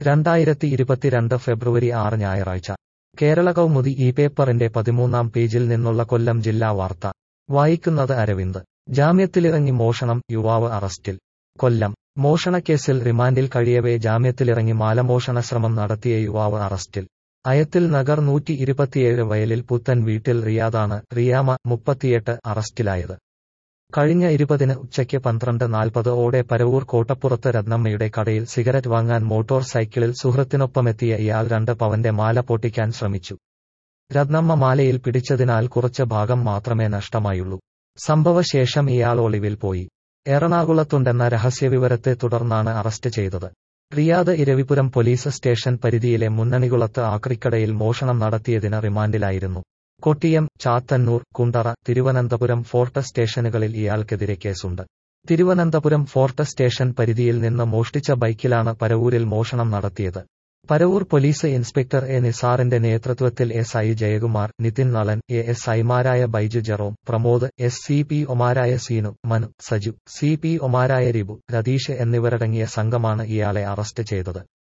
രണ്ടായിരത്തി ഇരുപത്തിരണ്ട് ഫെബ്രുവരി ആറ് ഞായറാഴ്ച കേരള കൗമുദി ഈ പേപ്പറിന്റെ പതിമൂന്നാം പേജിൽ നിന്നുള്ള കൊല്ലം ജില്ലാ വാർത്ത വായിക്കുന്നത് അരവിന്ദ് ജാമ്യത്തിലിറങ്ങി മോഷണം യുവാവ് അറസ്റ്റിൽ കൊല്ലം മോഷണക്കേസിൽ റിമാൻഡിൽ കഴിയവേ ജാമ്യത്തിലിറങ്ങി മാലമോഷണ ശ്രമം നടത്തിയ യുവാവ് അറസ്റ്റിൽ അയത്തിൽ നഗർ നൂറ്റി ഇരുപത്തിയേഴ് വയലിൽ പുത്തൻ വീട്ടിൽ റിയാദാണ് റിയാമ മുപ്പത്തിയെട്ട് അറസ്റ്റിലായത് കഴിഞ്ഞ ഇരുപതിന് ഉച്ചയ്ക്ക് പന്ത്രണ്ട് നാൽപ്പത് ഓടെ പരവൂർ കോട്ടപ്പുറത്ത് രത്നമ്മയുടെ കടയിൽ സിഗരറ്റ് വാങ്ങാൻ മോട്ടോർ സൈക്കിളിൽ സുഹൃത്തിനൊപ്പമെത്തിയ ഇയാൾ രണ്ട് പവന്റെ മാല പൊട്ടിക്കാൻ ശ്രമിച്ചു രത്നമ്മ മാലയിൽ പിടിച്ചതിനാൽ കുറച്ച് ഭാഗം മാത്രമേ നഷ്ടമായുള്ളൂ സംഭവശേഷം ഇയാൾ ഒളിവിൽ പോയി എറണാകുളത്തുണ്ടെന്ന രഹസ്യവിവരത്തെ തുടർന്നാണ് അറസ്റ്റ് ചെയ്തത് റിയാദ് ഇരവിപുരം പോലീസ് സ്റ്റേഷൻ പരിധിയിലെ മുന്നണികുളത്ത് ആക്രിക്കടയിൽ മോഷണം നടത്തിയതിന് റിമാൻഡിലായിരുന്നു കൊട്ടിയം ചാത്തന്നൂർ കുണ്ടറ തിരുവനന്തപുരം ഫോർട്ട് സ്റ്റേഷനുകളിൽ ഇയാൾക്കെതിരെ കേസുണ്ട് തിരുവനന്തപുരം ഫോർട്ട് സ്റ്റേഷൻ പരിധിയിൽ നിന്ന് മോഷ്ടിച്ച ബൈക്കിലാണ് പരവൂരിൽ മോഷണം നടത്തിയത് പരവൂർ പോലീസ് ഇൻസ്പെക്ടർ എ നിസാറിന്റെ നേതൃത്വത്തിൽ S I Jayakumar Nithin Nalan A S ഐമാരായ Baiju Jerome Pramod S C P ഒമാരായ സീനു മനു സജു സി പി ഒമാരായ റിബു രതീഷ് എന്നിവരടങ്ങിയ സംഘമാണ് ഇയാളെ അറസ്റ്റ് ചെയ്തത്